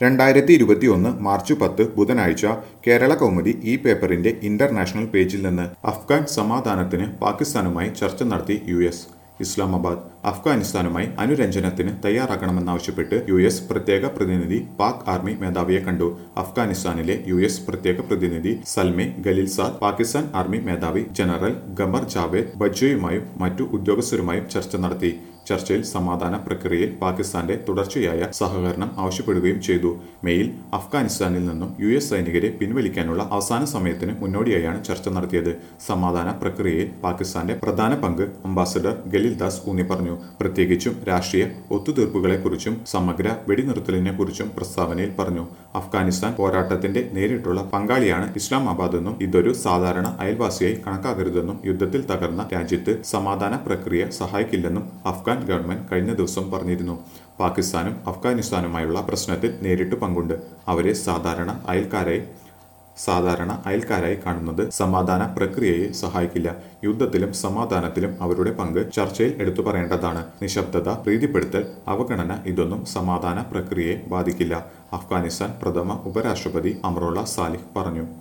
രണ്ടായിരത്തി ഇരുപത്തിയൊന്ന് മാർച്ച് പത്ത് ബുധനാഴ്ച കേരള കൗമുദി ഈ പേപ്പറിന്റെ ഇന്റർനാഷണൽ പേജിൽ നിന്ന് അഫ്ഗാൻ സമാധാനത്തിന് പാകിസ്ഥാനുമായി ചർച്ച നടത്തി യു എസ് ഇസ്ലാമാബാദ് അഫ്ഗാനിസ്ഥാനുമായി അനുരഞ്ജനത്തിന് തയ്യാറാക്കണമെന്നാവശ്യപ്പെട്ട് യു എസ് പ്രത്യേക പ്രതിനിധി പാക് ആർമി മേധാവിയെ കണ്ടു അഫ്ഗാനിസ്ഥാനിലെ യു എസ് പ്രത്യേക പ്രതിനിധി സൽമെ ഖലീൽസാദ് പാകിസ്ഥാൻ ആർമി മേധാവി ജനറൽ ഖമർ ജാവേദ് ബജ്ജോയുമായും മറ്റു ഉദ്യോഗസ്ഥരുമായും ചർച്ച നടത്തി ചർച്ചയിൽ സമാധാന പ്രക്രിയയിൽ പാകിസ്ഥാന്റെ തുടർച്ചയായ സഹകരണം ആവശ്യപ്പെടുകയും ചെയ്തു മെയിൽ അഫ്ഗാനിസ്ഥാനിൽ നിന്നും യു എസ് സൈനികരെ പിൻവലിക്കാനുള്ള അവസാന സമയത്തിന് മുന്നോടിയായാണ് ചർച്ച നടത്തിയത് സമാധാന പ്രക്രിയയിൽ പാകിസ്ഥാന്റെ പ്രധാന പങ്ക് അംബാസഡർ ഖലീൽ ദാസ് ഊന്നി പറഞ്ഞു പ്രത്യേകിച്ചും രാഷ്ട്രീയ ഒത്തുതീർപ്പുകളെക്കുറിച്ചും സമഗ്ര വെടിനിർത്തലിനെക്കുറിച്ചും പ്രസ്താവനയിൽ പറഞ്ഞു അഫ്ഗാനിസ്ഥാൻ പോരാട്ടത്തിന്റെ നേരിട്ടുള്ള പങ്കാളിയാണ് ഇസ്ലാമാബാദ് എന്നും ഇതൊരു സാധാരണ അയൽവാസിയായി കണക്കാക്കരുതെന്നും യുദ്ധത്തിൽ തകർന്ന രാജ്യത്ത് സമാധാന പ്രക്രിയ സഹായിക്കില്ലെന്നും അഫ്ഗാൻ ഗവൺമെന്റ് കഴിഞ്ഞ ദിവസം പറഞ്ഞിരുന്നു പാകിസ്ഥാനും അഫ്ഗാനിസ്ഥാനുമായുള്ള പ്രശ്നത്തിൽ നേരിട്ട് പങ്കുണ്ട് അവരെ സാധാരണ അയൽക്കാരായി സാധാരണ അയൽക്കാരായി കാണുന്നത് സമാധാന പ്രക്രിയയെ സഹായിക്കില്ല യുദ്ധത്തിലും സമാധാനത്തിലും അവരുടെ പങ്ക് ചർച്ചയിൽ എടുത്തു പറയേണ്ടതാണ് നിശബ്ദത പ്രീതിപ്പെടുത്തൽ അവഗണന ഇതൊന്നും സമാധാന പ്രക്രിയയെ ബാധിക്കില്ല അഫ്ഗാനിസ്ഥാൻ പ്രഥമ ഉപരാഷ്ട്രപതി അമറുള്ള സാലിഹ് പറഞ്ഞു